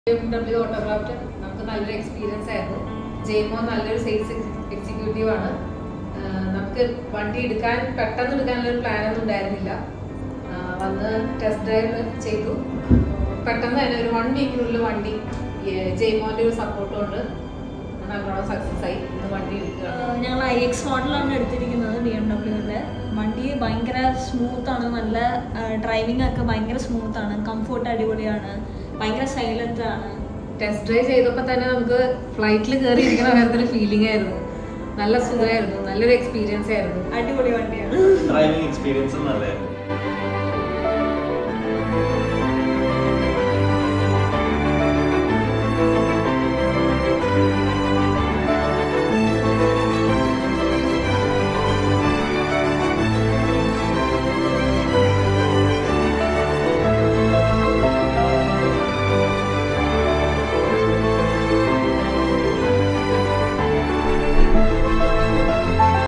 W autographed നമുക്ക് നല്ലൊരു experience ആയിരുന്നു ജെയ്മോ നല്ലൊരു സെയിൽസ് എക്സിക്യൂട്ടീവ് ആണ് ആഹ് നമുക്ക് വണ്ടി എടുക്കാൻ പെട്ടെന്ന് എടുക്കാനുള്ള ഒരു പ്ലാൻ ഒന്നും ഉണ്ടായിരുന്നില്ല ആഹ് വന്ന് ടെസ്റ്റ് ഡ്രൈവ് ചെയ്തു പെട്ടെന്ന് തന്നെ ഒരു വൺ വീക്കിനുള്ളിൽ വണ്ടി ജെയ്മോന്റെ ഒരു സപ്പോർട്ട് കൊണ്ട് നല്ലോണം സക്സസ് ആയി ഇന്ന് വണ്ടി എടുക്കുകയാണ് ഞങ്ങൾ ഐ എക്സ് മോഡലാണ് എടുത്തിരിക്കുന്നത് ബി എം ഡബ്ല്യൂവിൻ്റെ വണ്ടി ഭയങ്കര സ്മൂത്താണ് നല്ല ഡ്രൈവിംഗ് ഒക്കെ ഭയങ്കര സ്മൂത്താണ് കംഫോർട്ട് അടിപൊളിയാണ് ഭയങ്കര സൈലന്റ് ആണ് ടെസ്റ്റ് ഡ്രൈവ് ചെയ്തപ്പോൾ തന്നെ നമുക്ക് ഫ്ലൈറ്റിൽ കയറി ഇരിക്കണ വേറെ ഫീലിംഗ് ആയിരുന്നു നല്ല സുഖമായിരുന്നു നല്ലൊരു എക്സ്പീരിയൻസ് ആയിരുന്നു അടിപൊളി വണ്ടിയാണ് ഡ്രൈവിംഗ് എക്സ്പീരിയൻസും നല്ലതായിരുന്നു